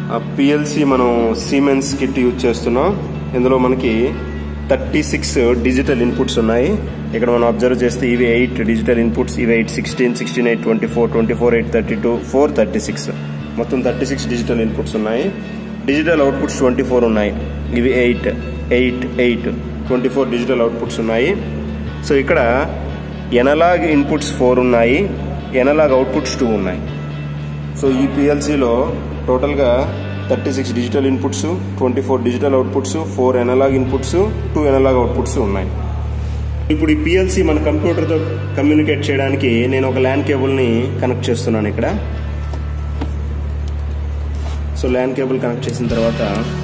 PLC మనం Siemens kit use చేస్తున్నాం ఇందులో మనకి థర్టీ సిక్స్ డిజిటల్ ఇన్పుట్స్ ఉన్నాయి ఇక్కడ మనం అబ్జర్వ్ చేస్తే ఇవి ఎయిట్ డిజిటల్ ఇన్పుట్స్ ఇవి eight sixteen sixteen eight twenty four twenty four eight thirty two four thirty six మొత్తం థర్టీ సిక్స్ డిజిటల్ ఇన్పుట్స్ ఉన్నాయి డిజిటల్ అవుట్పుట్స్ ట్వంటీ ఫోర్ ఉన్నాయి ఇవి eight eight eight twenty four digital outputs ఉన్నాయి so ఇక్కడ analog inputs four ఉన్నాయి analog outputs two ఉన్నాయి so ఈ పిఎల్సిలో టోటల్గా thirty six digital inputs twenty four digital outputs four analog inputs two analog outputs ఉన్నాయి ఇప్పుడు ఈ పిఎల్సి మన కంప్యూటర్తో కమ్యూనికేట్ చేయడానికి నేను ఒక ల్యాన్ కేబుల్ని కనెక్ట్ చేస్తున్నాను ఇక్కడ సో ల్యాన్ కేబుల్ కనెక్ట్ చేసిన తర్వాత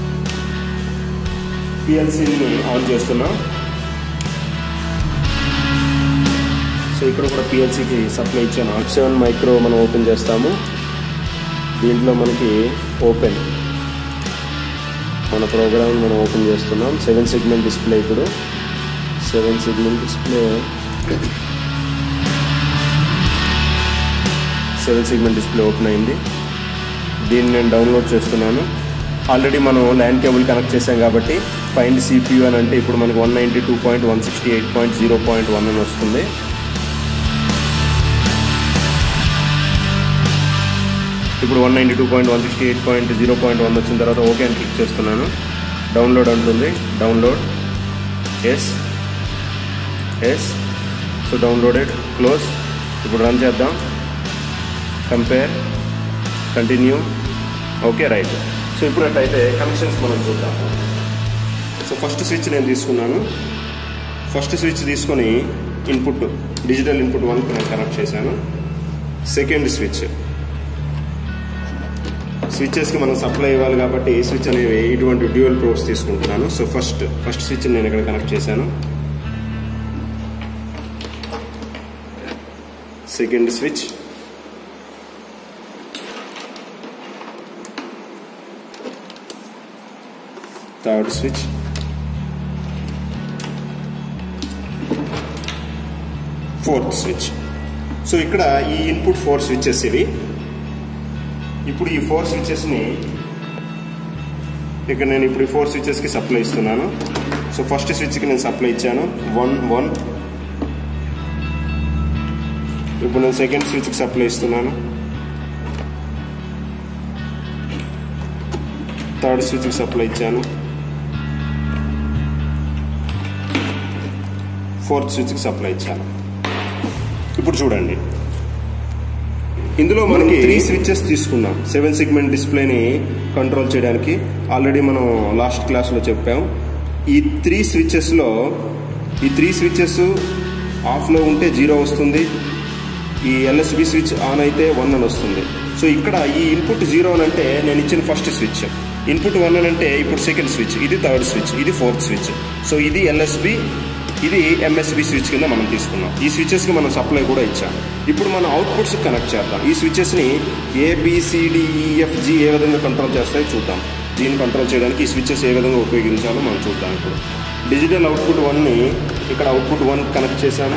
పిఎల్సిని ఆన్ చేస్తున్నా సో ఇక్కడ కూడా పిఎల్సికి సప్లై ఇచ్చాను ఆఫ్ సెవెన్ మైక్రో మనం ఓపెన్ చేస్తాము దీంట్లో మనకి ఓపెన్ మన ప్రోగ్రామ్ మనం ఓపెన్ చేస్తున్నాం సెవెన్ సెగ్మెంట్ డిస్ప్లే ఇప్పుడు seven segment display seven segment display open అయింది దీన్ని నేను డౌన్లోడ్ చేస్తున్నాను ఆల్రెడీ మనం ల్యాండ్ కేబుల్ కనెక్ట్ చేసాం కాబట్టి ఫైండ్ సిపియూ అని అంటే ఇప్పుడు మనకి one ninety two point one sixty eight point zero point one అని వస్తుంది ఇప్పుడు one ninety two point one sixty eight point zero point one వచ్చిన తర్వాత ఓకే అని క్లిక్ చేస్తున్నాను డౌన్లోడ్ అంటుంది download yes yes so downloaded close ఇప్పుడు run చేద్దాం compare continue okay right so ఇప్పుడు అట్లయితే కనెక్షన్స్ మనం చూద్దాం సో ఫస్ట్ స్విచ్ నేను తీసుకున్నాను ఫస్ట్ స్విచ్ తీసుకొని ఇన్పుట్ డిజిటల్ ఇన్పుట్ వన్కి నేను కనెక్ట్ చేశాను సెకండ్ స్విచ్ స్విచ్చెస్కి మనం సప్లై ఇవ్వాలి కాబట్టి ఈ స్విచ్ అనేవి ఇటువంటి డ్యూయల్ ప్రోబ్స్ తీసుకుంటున్నాను సో ఫస్ట్ ఫస్ట్ స్విచ్ నేను ఇక్కడ కనెక్ట్ చేశాను second switch third switch fourth switch so ఇక్కడ ఈ ఇన్పుట్ ఫోర్ స్విచ్చెస్ ఇవి ఇప్పుడు ఈ ఫోర్ స్విచ్చెస్ని ఇక్కడ నేను ఇప్పుడు ఈ ఫోర్ స్విచ్చెస్కి సప్లై ఇస్తున్నాను సో ఫస్ట్ స్విచ్కి నేను సప్లై ఇచ్చాను వన్ వన్ ఇప్పుడు నేను సెకండ్ స్విచ్కి సప్లై ఇస్తున్నాను థర్డ్ స్విచ్కి సప్లై ఇచ్చాను ఫోర్త్ స్విచ్కి సప్లై ఇచ్చాను ఇప్పుడు చూడండి ఇందులో మనకి త్రీ స్విచ్చెస్ తీసుకున్నాం సెవెన్ సిగ్మెంట్ డిస్ప్లేని కంట్రోల్ చేయడానికి ఆల్రెడీ మనం లాస్ట్ క్లాస్లో చెప్పాం ఈ త్రీ స్విచ్చెస్లో ఈ త్రీ స్విచ్చెస్ ఆఫ్లో ఉంటే జీరో వస్తుంది ఈ ఎల్ఎస్బి స్విచ్ ఆన్ అయితే వన్ అని వస్తుంది సో ఇక్కడ ఈ ఇన్పుట్ జీరో అని అంటే నేను ఇచ్చిన ఫస్ట్ స్విచ్ ఇన్పుట్ వన్ అని అంటే ఇప్పుడు సెకండ్ స్విచ్ ఇది థర్డ్ స్విచ్ ఇది ఫోర్త్ స్విచ్ సో ఇది ఎల్ఎస్బి ఇది ఎంఎస్బి స్విచ్ కింద మనం తీసుకున్నాం ఈ స్విచెస్కి మనం సప్లై కూడా ఇచ్చాం ఇప్పుడు మనం అవుట్పుట్స్ కనెక్ట్ చేద్దాం ఈ స్విచెస్ని ఏబిసిడిఈఎఫ్జి ఏ విధంగా కంట్రోల్ చేస్తాయో చూద్దాం దీన్ని కంట్రోల్ చేయడానికి ఈ స్విచెస్ ఏ విధంగా ఉపయోగించాలో మనం చూద్దాం ఇప్పుడు డిజిటల్ అవుట్పుట్ వన్ని ఇక్కడ అవుట్పుట్ వన్ కనెక్ట్ చేశాను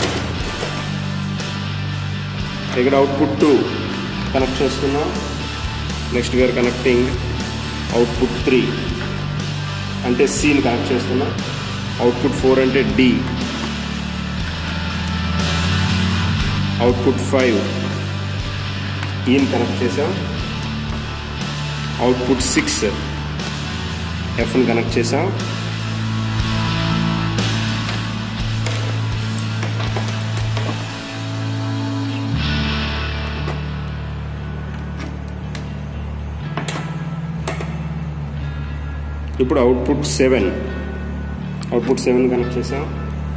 ఇక్కడ అవుట్పుట్ టూ కనెక్ట్ చేస్తున్నాం next we are connecting output three అంటే సీని కనెక్ట్ చేస్తున్నా అవుట్పుట్ ఫోర్ అంటే డి అవుట్పుట్ ఫైవ్ ఈని కనెక్ట్ చేసాం అవుట్పుట్ సిక్స్ ఎఫ్ని కనెక్ట్ చేసాం ఇప్పుడు output seven output seven connect చేసాం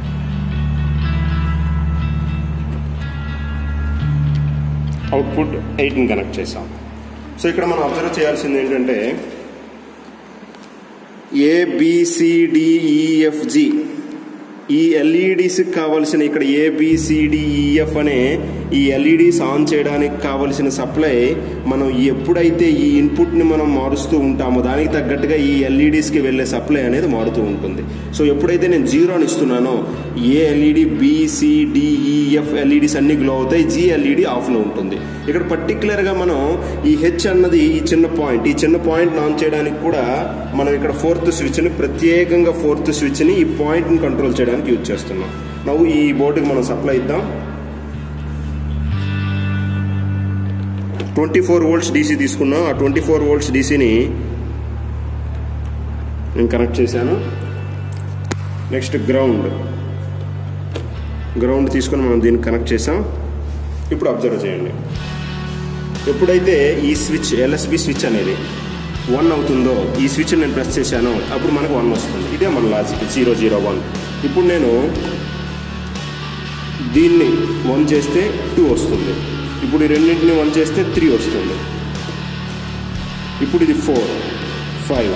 అవుట్పుట్ ఎయిట్ని కనెక్ట్ చేసాం సో ఇక్కడ మనం అబ్జర్వ్ చేయాల్సింది ఏంటంటే ఏబిసిడిఈఎఫ్జి ఈ ఎల్ఈడిస్ కావలసిన ఇక్కడ ఏబిసిడిఈఎఫ్ అనే ఈ ఎల్ఈడిస్ ఆన్ చేయడానికి కావలసిన సప్లై మనం ఎప్పుడైతే ఈ ఇన్పుట్ని మనం మారుస్తూ ఉంటామో దానికి తగ్గట్టుగా ఈ ఎల్ఈడిస్కి వెళ్ళే సప్లై అనేది మారుతూ ఉంటుంది సో ఎప్పుడైతే నేను జీరోని ఇస్తున్నానో ఏ ఎల్ఈడి బిసిడిఈఎఫ్ ఎల్ఈడిస్ అన్ని గ్లో అవుతాయి జి ఎల్ఈడి ఆఫ్లో ఉంటుంది ఇక్కడ పర్టికులర్గా మనం ఈ హెచ్ అన్నది ఈ చిన్న పాయింట్ ఈ చిన్న పాయింట్ ఆన్ చేయడానికి కూడా మనం ఇక్కడ ఫోర్త్ స్విచ్ని ప్రత్యేకంగా ఫోర్త్ స్విచ్ని ఈ పాయింట్ని కంట్రోల్ చేయడానికి యూజ్ చేస్తున్నాం నవ్వు ఈ బోర్డుకి మనం సప్లై ఇద్దాం ట్వంటీ ఫోర్ వోల్ట్స్ డీసీ తీసుకున్నాం ఆ ట్వంటీ ఫోర్ వోల్ట్స్ డీసీని నేను కనెక్ట్ చేశాను నెక్స్ట్ గ్రౌండ్ గ్రౌండ్ తీసుకొని మనం దీన్ని కనెక్ట్ చేసాం ఇప్పుడు అబ్జర్వ్ చేయండి ఎప్పుడైతే ఈ స్విచ్ ఎల్ఎస్బి స్విచ్ అనేది వన్ అవుతుందో ఈ స్విచ్ నేను ప్రెస్ చేశానో అప్పుడు మనకు వన్ వస్తుంది ఇదే మన లాజిక్ జీరో జీరో వన్ ఇప్పుడు నేను దీన్ని వన్ చేస్తే టూ వస్తుంది ఇప్పుడు ఈ రెండింటిని వన్ చేస్తే త్రీ వస్తుంది ఇప్పుడు ఇది ఫోర్ ఫైవ్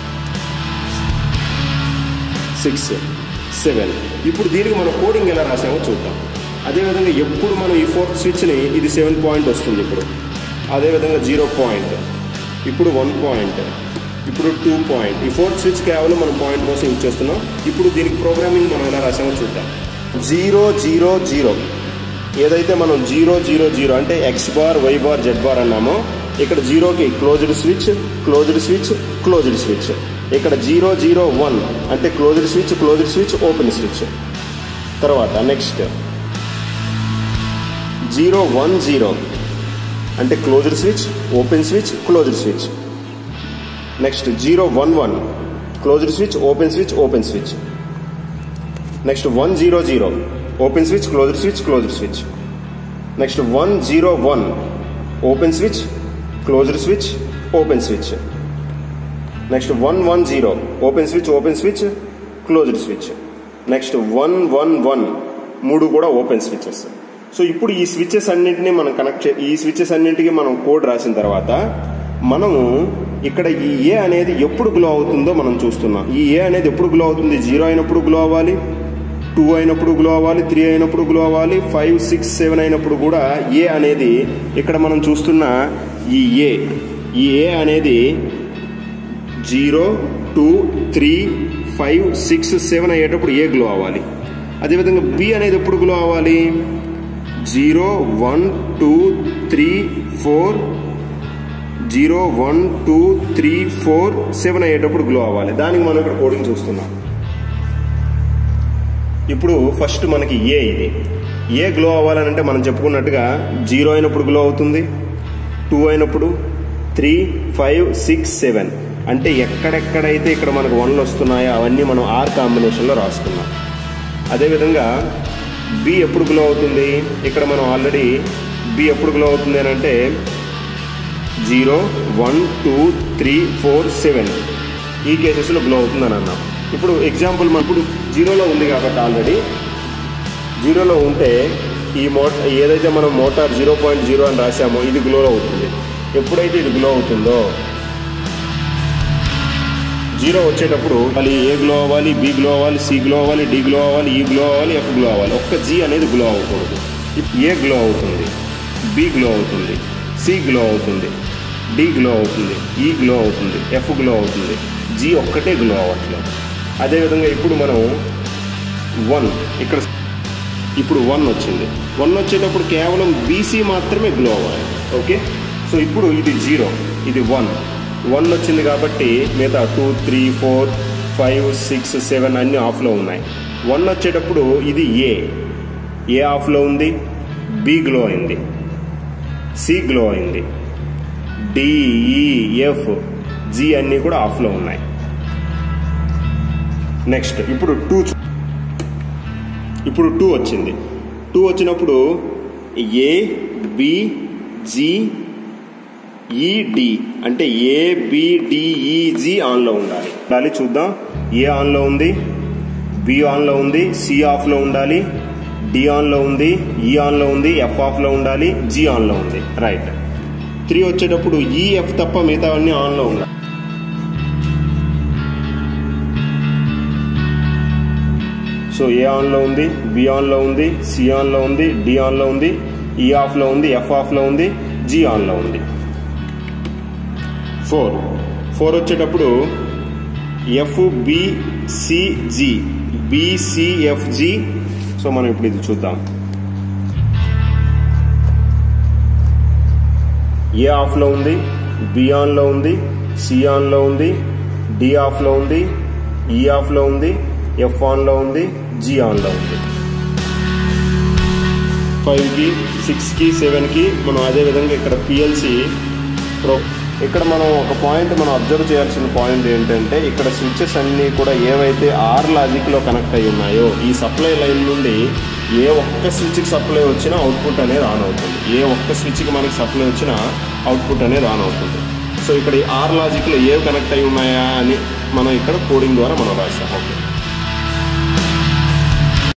సిక్స్ సెవెన్ ఇప్పుడు దీనికి మనం కోడింగ్ ఎలా రాసామో చూద్దాం అదేవిధంగా ఎప్పుడు మనం ఈ ఫోర్త్ స్విచ్ని ఇది సెవెన్ పాయింట్ వస్తుంది ఇప్పుడు అదేవిధంగా జీరో పాయింట్ ఇప్పుడు వన్ పాయింట్ ఇప్పుడు టూ పాయింట్ ఈ ఫోర్త్ స్విచ్ కేవలం మనం పాయింట్ కోసం యూజ్ చేస్తున్నాం ఇప్పుడు దీనికి ప్రోగ్రామింగ్ మనం ఎలా రాసామో చూద్దాం జీరో జీరో జీరో ఏదైతే మనం జీరో జీరో జీరో అంటే X bar Y bar Z bar అన్నామో ఇక్కడ జీరోకి closed switch closed switch closed switch ఇక్కడ జీరో జీరో వన్ అంటే closed switch closed switch open switch తర్వాత నెక్స్ట్ జీరో వన్ జీరో అంటే closed switch open switch closed switch next zero one one closed switch open switch open switch next one zero zero open switch closed switch closed switch next one zero one open switch closed switch open switch next one one zero open switch open switch closed switch next one one one మూడు కూడా open switches so ఇప్పుడు ఈ switches అన్నింటినీ మనం connect చే ఈ switches అన్నింటికి మనం కోడ్ రాసిన తర్వాత మనము ఇక్కడ ఈ ఏ అనేది ఎప్పుడు గ్లో అవుతుందో మనం చూస్తున్నాం ఈ ఏ అనేది ఎప్పుడు గ్లో అవుతుంది జీరో అయినప్పుడు గ్లో అవ్వాలి టూ అయినప్పుడు గ్లో అవ్వాలి త్రీ అయినప్పుడు గ్లో అవ్వాలి ఫైవ్ సిక్స్ సెవెన్ అయినప్పుడు కూడా ఏ అనేది ఇక్కడ మనం చూస్తున్న ఈ ఏ ఈ ఏ అనేది zero two three five six seven అయ్యేటప్పుడు ఏ గ్లో అవ్వాలి అదేవిధంగా బి అనేది ఎప్పుడు గ్లో అవ్వాలి zero one two three four zero one two three four seven అయ్యేటప్పుడు గ్లో అవ్వాలి దానికి మనం ఇక్కడ కోడింగ్ చూస్తున్నాం ఇప్పుడు ఫస్ట్ మనకి ఏ ఇది ఏ గ్లో అవ్వాలంటే మనం చెప్పుకున్నట్టుగా జీరో అయినప్పుడు గ్లో అవుతుంది టూ అయినప్పుడు త్రీ ఫైవ్ సిక్స్ సెవెన్ అంటే ఎక్కడెక్కడైతే ఇక్కడ మనకు వన్లు వస్తున్నాయో అవన్నీ మనం ఆర్ కాంబినేషన్లో రాసుకున్నాం అదేవిధంగా బి ఎప్పుడు గ్లో అవుతుంది ఇక్కడ మనం ఆల్రెడీ బి ఎప్పుడు గ్లో అవుతుంది అని అంటే zero one two three four seven ఈ కేసెస్లో గ్లో అవుతుందని అన్నాం ఇప్పుడు ఎగ్జాంపుల్ మన ఇప్పుడు జీరోలో ఉంది కాబట్టి ఆల్రెడీ జీరోలో ఉంటే ఈ మోట ఏదైతే మనం మోటార్ జీరో పాయింట్ జీరో అని రాసామో ఇది గ్లో అవుతుంది ఎప్పుడైతే ఇది గ్లో అవుతుందో జీరో వచ్చేటప్పుడు మళ్ళీ ఏ గ్లో అవ్వాలి బి గ్లో అవ్వాలి సి గ్లో అవ్వాలి డి గ్లో అవ్వాలి ఈ గ్లో అవ్వాలి ఎఫ్ గ్లో అవ్వాలి ఒక్క జీ అనేది గ్లో అవ్వకూడదు ఏ గ్లో అవుతుంది బి గ్లో అవుతుంది సి గ్లో అవుతుంది డి గ్లో అవుతుంది ఈ గ్లో అవుతుంది ఎఫ్ గ్లో అవుతుంది జీ ఒక్కటే గ్లో అవ్వట్లేదు అదేవిధంగా ఇప్పుడు మనం వన్ ఇక్కడ ఇప్పుడు వన్ వచ్చింది వన్ వచ్చేటప్పుడు కేవలం బీసీ మాత్రమే గ్లో అవ్వాలి ఓకే సో ఇప్పుడు ఇది జీరో ఇది వన్ వన్ వచ్చింది కాబట్టి మిగతా two three four five six seven అన్నీ ఆఫ్లో ఉన్నాయి వన్ వచ్చేటప్పుడు ఇది ఏ ఏ ఆఫ్లో ఉంది బి గ్లో అయింది సి గ్లో అయింది డిఈఎఫ్ జి అన్నీ కూడా ఆఫ్లో ఉన్నాయి నెక్స్ట్ ఇప్పుడు టూ ఇప్పుడు టూ వచ్చింది టూ వచ్చినప్పుడు ఏ బి జి ఈడి అంటే ఏ బిడిఈజి ఆన్లో ఉండాలి ఉండాలి చూద్దాం ఏ ఆన్లో ఉంది బి ఆన్లో ఉంది సి ఆఫ్లో ఉండాలి డి ఆన్లో ఉంది ఈ ఆన్లో ఉంది ఎఫ్ ఆఫ్లో ఉండాలి జి ఆన్లో ఉంది రైట్ త్రీ వచ్చేటప్పుడు ఈ ఎఫ్ తప్ప మిగతావన్నీ ఆన్లో ఉండాలి సో ఏ ఆన్లో ఉంది బి ఆన్లో ఉంది సి ఆన్లో ఉంది డి ఆన్లో ఉంది ఈ ఆఫ్లో ఉంది ఎఫ్ ఆఫ్లో ఉంది జి ఆన్లో ఉంది ఫోర్ ఫోర్ వచ్చేటప్పుడు ఎఫ్ బిసిజి బిసిఎఫ్జి సో మనం ఇప్పుడు ఇది చూద్దాం ఏ ఆఫ్లో ఉంది బి ఆన్లో ఉంది సి ఆన్లో ఉంది డి ఆఫ్లో ఉంది ఈ ఆఫ్లో ఉంది ఎఫ్ ఆన్లో ఉంది జి ఆన్లో ఉంది ఫైవ్కి సిక్స్కి సెవెన్కి మనం అదే విధంగా ఇక్కడ పిఎల్సి ప్రో ఇక్కడ మనం ఒక పాయింట్ మనం అబ్జర్వ్ చేయాల్సిన పాయింట్ ఏంటంటే ఇక్కడ స్విచ్చెస్ అన్నీ కూడా ఏవైతే ఆర్ లాజిక్లో కనెక్ట్ అయి ఉన్నాయో ఈ సప్లై లైన్ నుండి ఏ ఒక్క స్విచ్కి సప్లై వచ్చినా అవుట్పుట్ అనేది ఆన్ అవుతుంది ఏ ఒక్క స్విచ్కి మనకి సప్లై వచ్చినా అవుట్పుట్ అనేది ఆన్ అవుతుంది సో ఇక్కడ ఈ ఆర్ లాజిక్లో ఏవి కనెక్ట్ అయి ఉన్నాయా అని మనం ఇక్కడ కోడింగ్ ద్వారా మనం రాసాం ఓకే